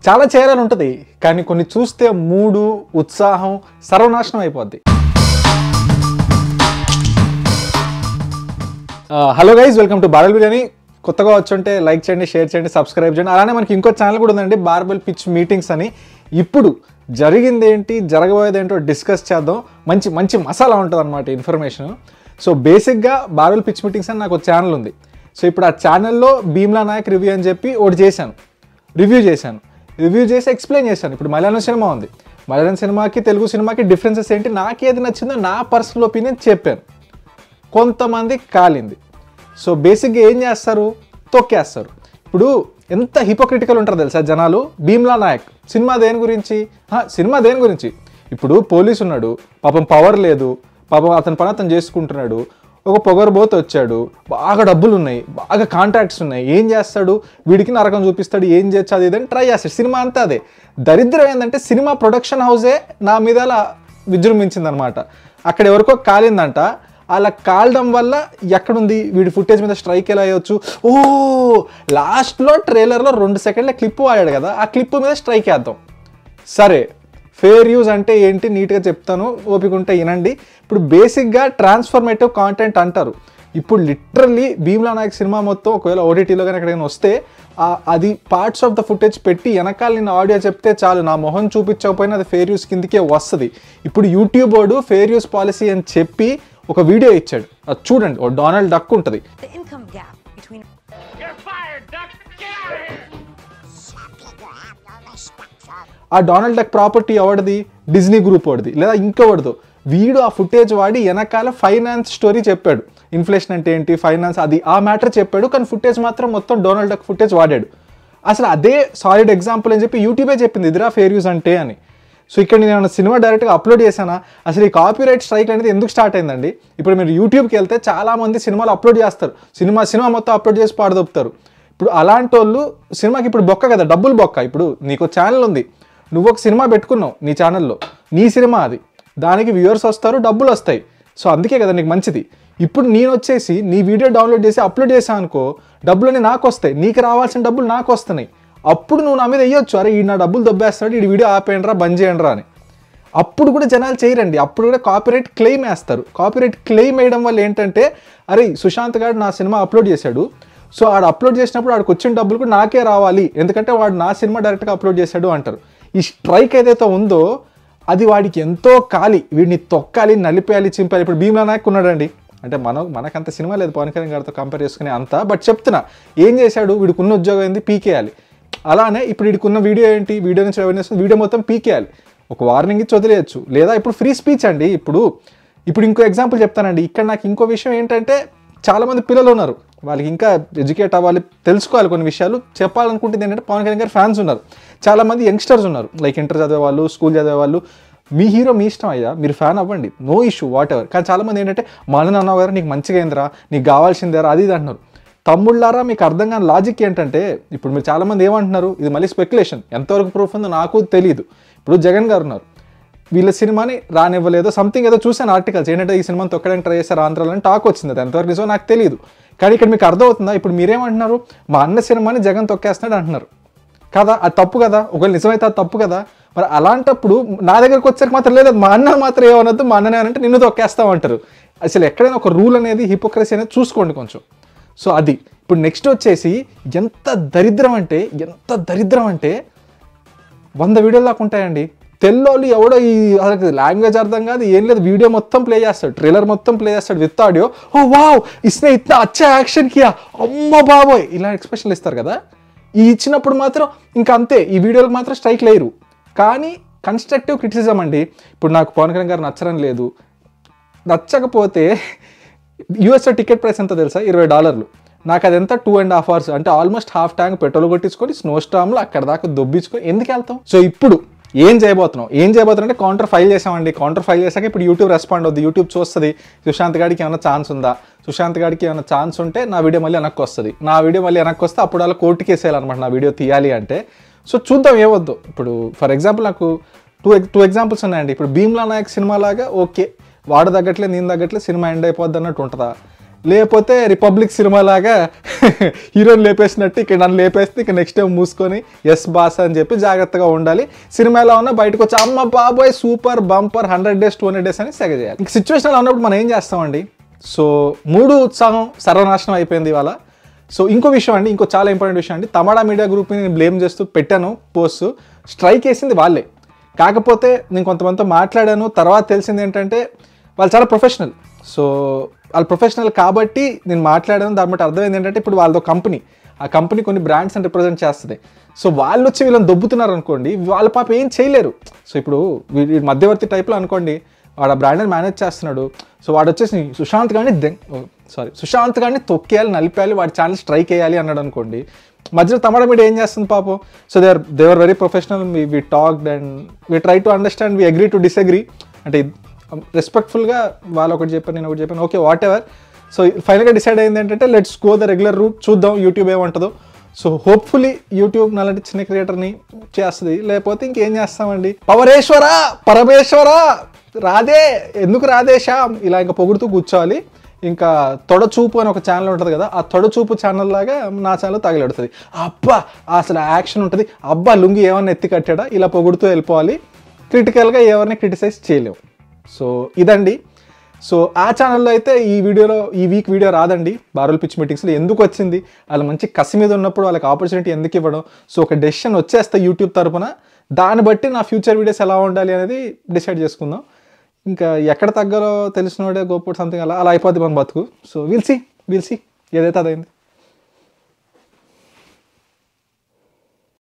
చాలా చేయాలని ఉంటుంది కానీ కొన్ని చూస్తే మూడు ఉత్సాహం సర్వనాశనం అయిపోద్ది hello guys welcome to barbell biryani కొత్తగా వచ్చుంటే లైక్ చేయండి షేర్ చేయండి సబ్స్క్రైబ్ చేయండి అలానే మనకి ఇంకో ఛానల్ కూడా ఉందండి బార్బెల్ పిచ్ మీటింగ్స్ అని ఇప్పుడు జరిగింది ఏంటి జరగబోయేది ఏంటో డిస్కస్ చేద్దాం మంచి మంచి మసాలా ఉంటుంది అనమాట ఇన్ఫర్మేషన్ సో బేసిక్గా బార్బెల్ పిచ్ మీటింగ్స్ అని నాకు ఒక ఛానల్ ఉంది సో ఇప్పుడు ఆ ఛానల్లో భీమ్లా నాయక్ రివ్యూ అని చెప్పి ఒకటి చేశాను రివ్యూ చేశాను రివ్యూ చేసి ఎక్స్ప్లెయిన్ చేశాను ఇప్పుడు మలయాళం సినిమా ఉంది మలయాళం సినిమాకి తెలుగు సినిమాకి డిఫరెన్సెస్ ఏంటి నాకు ఏది నచ్చిందో నా పర్సనల్ ఒపీనియన్ చెప్పాను కొంతమంది కాలింది సో బేసిక్గా ఏం చేస్తారు తొక్కేస్తారు ఇప్పుడు ఎంత హిపోక్రిటికల్ ఉంటారు తెలుసా జనాలు భీమ్లా నాయక్ సినిమా దేని గురించి హా, సినిమా దేని గురించి ఇప్పుడు పోలీస్ ఉన్నాడు పాపం పవర్ లేదు పాపం అతని పని అతను చేసుకుంటున్నాడు ఒక పొగరబోతు వచ్చాడు బాగా డబ్బులు ఉన్నాయి బాగా కాంటాక్ట్స్ ఉన్నాయి ఏం చేస్తాడు వీడికి నరకం చూపిస్తాడు ఏం చేయొచ్చు అది ఇదని ట్రై చేస్తాడు సినిమా అంతా అదే దరిద్రం ఏంటంటే సినిమా ప్రొడక్షన్ హౌసే నా మీద అలా విజృంభించిందనమాట అక్కడ ఎవరికో కాలిందంట అలా కాలడం వల్ల ఎక్కడుంది వీడి ఫుటేజ్ మీద స్ట్రైక్ ఎలా అయ్యొచ్చు ఓ లాస్ట్లో ట్రైలర్లో రెండు సెకండ్ల క్లిప్ వాడాడు కదా ఆ క్లిప్ మీద స్ట్రైక్ వేద్దాం సరే ఫేర్ యూజ్ అంటే ఏంటి నీట్గా చెప్తాను ఓపిక ఉంటే వినండి ఇప్పుడు బేసిక్గా ట్రాన్స్ఫర్మేటివ్ కాంటెంట్ అంటారు ఇప్పుడు లిటరల్లీ భీమ్లా నాయక్ సినిమా మొత్తం ఒకవేళ ఓటీటీలో కానీ ఎక్కడైనా వస్తే ఆ- అది పార్ట్స్ ఆఫ్ ద ఫుటేజ్ పెట్టి వెనకాల నేను ఆడియో చెప్తే చాలు నా మొహం చూపించకపోయినా అది ఫేర్ యూస్ కిందకే వస్తుంది ఇప్పుడు యూట్యూబ్ వాడు ఫేర్ యూస్ పాలసీ అని చెప్పి ఒక వీడియో ఇచ్చాడు అది చూడండి ఓ డొనాల్డ్ డక్ ఉంటుంది the income gap between You're fired, Duck! Get out of here! ఆ డొనాల్డ్ డక్ ప్రాపర్టీ ఎవరిది డిజ్నీ గ్రూప్ వాడిది లేదా ఇంకెవరిదో వీడు ఆ ఫుటేజ్ వాడి వెనకాల ఫైనాన్స్ స్టోరీ చెప్పాడు ఇన్ఫ్లేషన్ అంటే ఏంటి ఫైనాన్స్ అది ఆ మ్యాటర్ చెప్పాడు కానీ ఫుటేజ్ మాత్రం మొత్తం డొనాల్డ్ డక్ ఫుటేజ్ వాడాడు అసలు అదే సాలిడ్ ఎగ్జాంపుల్ అని చెప్పి యూట్యూబే చెప్పింది ఇదిరా ఫేర్ యూస్ అంటే అని సో ఇక్కడ నేను ఏమైనా సినిమా డైరెక్ట్గా అప్లోడ్ చేశానా అసలు ఈ కాపీరైట్ స్ట్రైక్ అనేది ఎందుకు స్టార్ట్ అయిందండి ఇప్పుడు మీరు యూట్యూబ్కి వెళ్తే చాలా మంది సినిమాలు అప్లోడ్ చేస్తారు సినిమా సినిమా మొత్తం అప్లోడ్ చేసి పాడదొప్పుతారు ఇప్పుడు అలాంటి వాళ్ళు సినిమాకి ఇప్పుడు బొక్క కదా డబ్బులు బొక్క ఇప్పుడు నీకు ఛానల్ ఉంది నువ్వు ఒక సినిమా పెట్టుకున్నావు నీ ఛానల్లో నీ సినిమా అది దానికి వ్యూవర్స్ వస్తారు డబ్బులు వస్తాయి సో అందుకే కదా నీకు మంచిది ఇప్పుడు నేను వచ్చేసి నీ వీడియో డౌన్లోడ్ చేసి అప్లోడ్ చేశాను అనుకో డబ్బులన్నీ నాకు వస్తాయి నీకు రావాల్సిన డబ్బులు నాకు వస్తున్నాయి అప్పుడు నువ్వు నా మీద వేయొచ్చు అరే ఈ నా డబ్బులు దొబ్బేస్తాడు ఈ వీడియో ఆపేయండిరా బంద్ చేయండిరా అని అప్పుడు కూడా జనాలు చేయరండి అప్పుడు కూడా కాపీరైట్ క్లెయిమ్ వేస్తారు కాపీరైట్ క్లెయిమ్ వేయడం వల్ల ఏంటంటే అరే సుశాంత్ గారు నా సినిమా అప్లోడ్ చేశాడు సో ఆడు అప్లోడ్ చేసినప్పుడు ఆడికి వచ్చిన డబ్బులు కూడా నాకే రావాలి ఎందుకంటే వాడు నా సినిమా డైరెక్ట్గా అప్లోడ్ చేశాడు అంటారు ఈ స్ట్రైక్ ఏదైతే ఉందో అది వాడికి ఎంతో కాలి వీడిని తొక్కాలి నలిపేయాలి చింపాలి ఇప్పుడు భీమ్లా నాయక్ ఉన్నాడండి అంటే మనం మనకంత సినిమా లేదు పవన్ కళ్యాణ్ గారితో కంపేర్ చేసుకునే అంత బట్ చెప్తున్నా ఏం చేశాడు వీడికి ఉన్న ఉద్యోగం ఏంది పీకేయాలి అలానే ఇప్పుడు వీడికున్న వీడియో ఏంటి వీడియో నుంచి రెవెన్యూ వస్తుంది వీడియో మొత్తం పీకేయాలి ఒక వార్నింగ్ ఇచ్చి వదిలేయచ్చు లేదా ఇప్పుడు ఫ్రీ స్పీచ్ అండి ఇప్పుడు ఇప్పుడు ఇంకో ఎగ్జాంపుల్ చెప్తానండి ఇక్కడ నాకు ఇంకో విషయం ఏంటంటే చాలామంది పిల్లలు ఉన్నారు వాళ్ళకి ఇంకా ఎడ్యుకేట్ అవ్వాలి తెలుసుకోవాలి కొన్ని విషయాలు చెప్పాలనుకుంటుంది ఏంటంటే పవన్ కళ్యాణ్ గారి ఫ్యాన్స్ ఉన్నారు చాలామంది యంగ్స్టర్స్ ఉన్నారు లైక్ ఇంటర్ చదివే వాళ్ళు స్కూల్ చదివే వాళ్ళు మీ హీరో మీ ఇష్టం అయ్యా మీరు ఫ్యాన్ అవ్వండి నో ఇష్యూ వాట్ ఎవర్ కానీ చాలామంది ఏంటంటే మా అన్న అన్న గారు నీకు మంచిగా అయిందిరా నీకు కావాల్సిందేరా అది ఇది అంటున్నారు తమ్ముళ్ళారా మీకు అర్థం కాని లాజిక్ ఏంటంటే ఇప్పుడు మీరు చాలామంది ఏమంటున్నారు ఇది మళ్ళీ స్పెక్యులేషన్ ఎంతవరకు ప్రూఫ్ ఉందో నాకు తెలియదు ఇప్పుడు జగన్ గారు ఉన్నారు వీళ్ళ సినిమాని రానివ్వలేదు సంథింగ్ ఏదో చూసాను ఆర్టికల్స్ ఏంటంటే ఈ సినిమాని తొక్కడానికి ట్రై చేశారు ఆంధ్రాలో అని టాక్ వచ్చింది అది ఎంతవరకు నిజమో నాకు తెలియదు కానీ ఇక్కడ మీకు అర్థమవుతుందా ఇప్పుడు మీరేమంటున్నారు మా అన్న సినిమాని జగన్ తొక్కేస్తున్నాడు అంటున్నారు కదా అది తప్పు కదా ఒకవేళ నిజమైతే అది తప్పు కదా మరి అలాంటప్పుడు నా దగ్గరకు వచ్చాక మాత్రం లేదు మా అన్న మాత్రం ఏమనొద్దు మా అన్ననే అంటే నిన్ను తొక్కేస్తామంటారు అసలు ఎక్కడైనా ఒక రూల్ అనేది హిపోక్రసీ అనేది చూసుకోండి కొంచెం సో అది ఇప్పుడు నెక్స్ట్ వచ్చేసి ఎంత దరిద్రం అంటే ఎంత దరిద్రం అంటే వంద వీడియోలు దాకా ఉంటాయండి తెల్లోళ్ళు ఎవడో ఈ అసలు లాంగ్వేజ్ అర్థం కాదు ఏం లేదు వీడియో మొత్తం ప్లే చేస్తాడు ట్రైలర్ మొత్తం ప్లే చేస్తాడు విత్ ఆడియో ఓ వావ్ ఇస్నే ఇట్లా అచ్చా యాక్షన్ కియా అమ్మ బాబోయ్ ఇలా ఎక్స్ప్రెషన్లు ఇస్తారు కదా ఈ ఇచ్చినప్పుడు మాత్రం ఇంకా అంతే ఈ వీడియోలకు మాత్రం స్ట్రైక్ లేరు కానీ కన్స్ట్రక్టివ్ క్రిటిసిజం అండి ఇప్పుడు నాకు పవన్ కళ్యాణ్ గారు నచ్చడం లేదు నచ్చకపోతే యూఎస్లో టికెట్ ప్రైస్ ఎంత తెలుసా ఇరవై డాలర్లు నాకు అదంతా టూ అండ్ హాఫ్ అవర్స్ అంటే ఆల్మోస్ట్ హాఫ్ ట్యాంక్ పెట్రోల్ కొట్టించుకొని స్నో స్టామ్లో అక్కడ దాకా దొబ్బించుకొని ఎందుకు వెళ్తాం సో ఇప్పుడు ఏం చేయబోతున్నాం ఏం చేయబోతున్నాం అంటే కౌంటర్ ఫైల్ చేసామండి కౌంటర్ ఫైల్ చేశాక ఇప్పుడు యూట్యూబ్ రెస్పాండ్ అవుద్ది యూట్యూబ్ చూస్తుంది సుశాంత్ గారికి ఏమైనా ఛాన్స్ ఉందా సుశాంత్ గారికి ఏమైనా ఛాన్స్ ఉంటే నా వీడియో మళ్ళీ వెనక్కి వస్తుంది నా వీడియో మళ్ళీ వెనక్కి వస్తే అప్పుడు అలా కోర్టుకి వేసేయాలన్నమాట నా వీడియో తీయాలి అంటే సో చూద్దాం ఏవద్దు ఇప్పుడు ఫర్ ఎగ్జాంపుల్ నాకు టూ టూ ఎగ్జాంపుల్స్ ఉన్నాయండి ఇప్పుడు భీమ్లా నాయక్ సినిమా లాగా ఓకే వాడు తగ్గట్లే నేను తగ్గట్లే సినిమా ఎండ్ అయిపోద్ది అన్నట్టు ఉంటుందా లేకపోతే రిపబ్లిక్ సినిమా లాగా హీరోని లేపేసినట్టు ఇక్కడ నన్ను లేపేస్తే ఇక నెక్స్ట్ టైం మూసుకొని ఎస్ బాస్ అని చెప్పి జాగ్రత్తగా ఉండాలి సినిమా ఎలా ఉన్నా బయటకు వచ్చి అమ్మ బాబోయ్ super bumper hundred days two hundred days అని సెగ చేయాలి ఇంక సిచ్యువేషన్ అలా ఉన్నప్పుడు మనం ఏం చేస్తామండి సో మూడు ఉత్సాహం సర్వనాశనం అయిపోయింది ఇవాళ సో ఇంకో విషయం అండి ఇంకో చాలా ఇంపార్టెంట్ విషయం అండి తమడా మీడియా గ్రూప్ని నేను బ్లేమ్ చేస్తూ పెట్టాను పోస్ట్ స్ట్రైక్ వేసింది వాళ్ళే కాకపోతే నేను కొంతమందితో మాట్లాడాను తర్వాత తెలిసింది ఏంటంటే వాళ్ళు చాలా ప్రొఫెషనల్ సో వాళ్ళు ప్రొఫెషనల్ కాబట్టి నేను మాట్లాడాను దాన్ని బట్టి అర్థమైంది ఏంటంటే ఇప్పుడు వాళ్ళతో కంపెనీ ఆ కంపెనీ కొన్ని బ్రాండ్స్ అని రిప్రజెంట్ చేస్తుంది సో వాళ్ళు వచ్చి వీళ్ళని దొబ్బుతున్నారు అనుకోండి వాళ్ళ పాప ఏం చేయలేరు సో ఇప్పుడు వీ- వీడి మధ్యవర్తి టైప్లో అనుకోండి వాడు ఆ బ్రాండ్ని మేనేజ్ చేస్తున్నాడు సో వాడు వచ్చేసి సుశాంత్ గారిని సారీ సుశాంత్ గారిని తొక్కేయాలి నలిపేయాలి వాడి ఛానల్ స్ట్రైక్ వేయాలి అన్నాడు అనుకోండి మధ్యలో తమిళ మీడియా ఏం చేస్తుంది పాపం so they are they are very professional we talked and we try to understand we agree to disagree అంటే రెస్పెక్ట్ఫుల్గా వాళ్ళు ఒకటి చెప్పాను నేను ఒకటి చెప్పాను ఓకే వాట్ ఎవర్ సో ఫైనల్గా డిసైడ్ అయింది ఏంటంటే let's go the regular route చూద్దాం యూట్యూబ్ ఏమంటుందో సో హోప్ఫుల్లీ యూట్యూబ్ నలాంటి చిన్న క్రియేటర్ని చేస్తుంది లేకపోతే ఇంకేం చేస్తామండి పవరేశ్వర పరమేశ్వర రాదే ఎందుకు రాదేశా ఇలా ఇంకా పొగుడుతూ కూర్చోవాలి ఇంకా తొడచూపు అని ఒక ఛానల్ ఉంటుంది కదా ఆ తొడచూపు ఛానల్ లాగా నా ఛానల్ తగిలెడుతుంది అబ్బా అసలు యాక్షన్ ఉంటుంది అబ్బా లుంగి ఏమన్నా ఎత్తి కట్టాడా ఇలా పొగుడుతూ వెళ్ళిపోవాలి క్రిటికల్గా ఎవరిని క్రిటిసైజ్ చేయలేము సో ఇదండి సో ఆ ఛానల్లో అయితే ఈ వీడియోలో ఈ వీక్ వీడియో రాదండి బారోల్ పిచ్ మీటింగ్స్లో ఎందుకు వచ్చింది వాళ్ళు మంచి కసి మీద ఉన్నప్పుడు వాళ్ళకి ఆపర్చునిటీ ఎందుకు ఇవ్వడం సో ఒక డెసిషన్ వచ్చేస్తే యూట్యూబ్ తరపున దాన్ని బట్టి నా ఫ్యూచర్ వీడియోస్ ఎలా ఉండాలి అనేది డిసైడ్ చేసుకుందాం ఇంకా ఎక్కడ తగ్గాలో తెలిసినోడే గోపుడు సంథింగ్ అలా అలా అయిపోద్ది మన బతుకు so we'll see we'll see ఏదైతే అదైంది